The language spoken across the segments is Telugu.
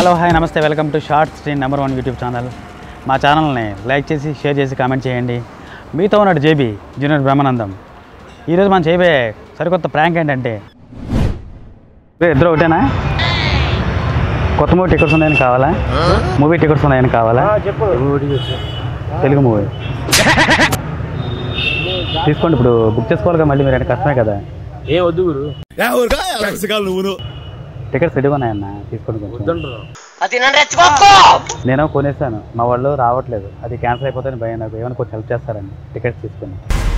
Hello hi namaste welcome to short screen number one YouTube channel మా ఛానల్ని లైక్ చేసి షేర్ చేసి కామెంట్ చేయండి మీతో ఉన్నాడు జేబీ జూనియర్ బ్రహ్మానందం ఈరోజు మనం చేయబోయే సరికొత్త ప్రాంక్ ఏంటంటే రే, ఇద్దరు ఒకటేనా కొత్త మూవీ టికెట్స్ ఉన్నాయని కావాలా మూవీ టికెట్స్ ఉన్నాయని కావాలా చెప్పు తెలుగు మూవీ తీసుకోండి ఇప్పుడు బుక్ చేసుకోవాలి మళ్ళీ మీరు అంటే కష్టమే కదా ఏం వద్దు గురు టికెట్స్ రెడీగా ఉన్నాయన్న తీసుకోండి కొంచెం వద్దంటున్నా నేను కొనేసాను మా వాళ్ళు రావట్లేదు అది క్యాన్సిల్ అయిపోతే భయం నాకు ఏమైనా కొంచెం హెల్ప్ చేస్తారండి టికెట్స్ తీసుకుని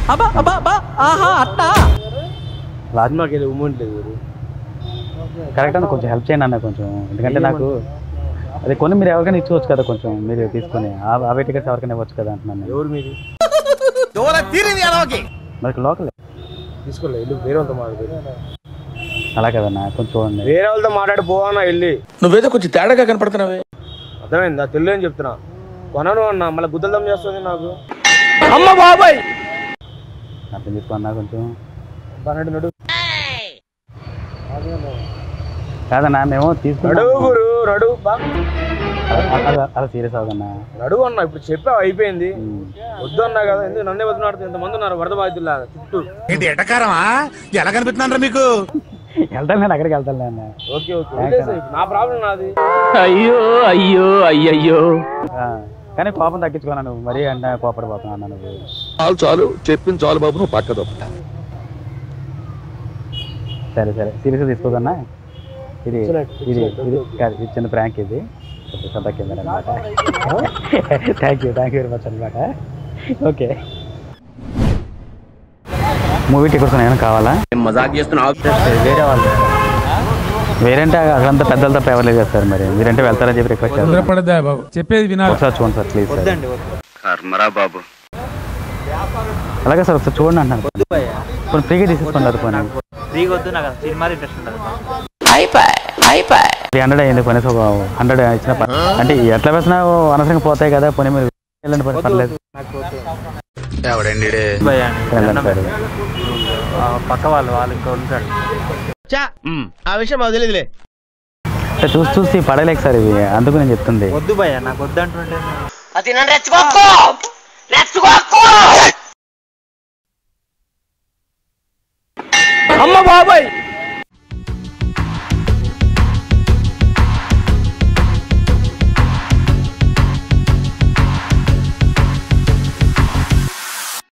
లాస్ట్ సినిమాకి వెళ్ళి ఉమ్మంట్ లేదు గురు కరెక్ట్ అన్న కొంచెం హెల్ప్ చేయండి అన్న కొంచెం ఎందుకంటే నాకు అది కొని మీరు ఎవరికైనా ఇచ్చుకోవచ్చు కదా కొంచెం మీరు తీసుకొని ఆ- అవే టికెట్స్ ఎవరికైనా ఇవ్వచ్చు కదా అంటున్నాను నేను. ఎవరు మీది మనకి లోకల్ తీసుకోలే ఇల్లు వేరే వాళ్ళతో మాట్లాడు అలా కదన్నా కొంచెం చూడండి వేరే వాళ్ళతో మాట్లాడి పోవన్నా వెళ్ళి నువ్వేదో కొంచెం తేడాగా కనపడుతున్నావే అర్థమైందా తెలియదు అని చెప్తున్నా కొనను అన్న మళ్ళీ గుద్దలం చేస్తుంది నాకు అమ్మ బాబాయ్ అర్థం చేసుకున్నా కొంచెం పన్నెండు నడు కాదన్నా మేము తీసుకున్నాం నడువు గురు నడు బా అలా- అలా- అలా సీరియస్ అవ్వదన్నా నడువు అన్న ఇప్పుడు చెప్పావు అయిపోయింది ఉమ్. వద్దు అన్నా కదా ఎందుకు నన్నే వద్దునాడుతుంది ఇంతమంది ఉన్నారు వరద బాధితుల్లాగా చుట్టూ ఇది ఎటకారమా ఎలా కనిపిస్తున్నారా మీకు వెళ్తాను నేను అక్కడికి వెళ్తాను అన్న ఓకే ఓకే వదిలేసేయ్. నా ప్రాబ్లం నాది అయ్యో అయ్యో అయ్యయ్యో ఆ, కానీ కోపం తగ్గించుకున్నాను నువ్వు మరీ అంటే కోపడిపోతున్నాను నువ్వు చాలు చాలు చెప్పింది చాలు బాబు నువ్వు పక్క తప్ప సరే సరే సీరియస్గా తీసుకోదన్నా ఇది Excellent, ఇది excellent. ఇది కాదు ఇది చిన్న ప్రాంక్ ఇది కొంచెం సరదా కింద అనమాట thank you thank you very much అనమాట ఓకే మూవీ టికెట్స్ ఏమైనా కావాలా మజాక్ చేస్తున్నావు వేరే వాళ్ళు వేరేంటే అక్కడంతా పెద్దలు తప్ప ఎవరు లేదు కదా సార్ మరి మీరంటే వెళ్తారని చెప్పి రిక్వెస్ట్ చేస్తాను తొందరపడద్దా బాబు చెప్పేది వినాలి ఒకసారి చూడండి సార్ ప్లీజ్ సార్ కర్మరా బాబు అలాగే సార్ ఒకసారి చూడండి అంటున్నాను కొన్ని ఫ్రీగా తీసేసుకున్నారు కొన్ని ఫ్రీగా వద్దు నాకు అసలు సినిమా ఇంట్రెస్ట్ ఉండదు త్రీ హండ్రెడ్ అయింది కొనేసి ఒక హండ్రెడ్ ఇచ్చిన ప- అంటే ఎట్లా వేసినా అనవసరంగా పోతాయి కదా పోనీ మీరు వెళ్ళండి పర్- పర్లేదు ఎవడండి భయ్యా వెళ్ళండి సార్ ఆ పక్క వాళ్ళు వాళ్ళు ఇంకా ఉంటాడు ఆ విషయం మాకు తెలియదులే అంటే చూసి చూసి పడలేక సార్ ఇవి అందుకు నేను చెప్తుంది వద్దు భయ్యా నాకు వద్దు అంటుంటే అమ్మ బాబాయ్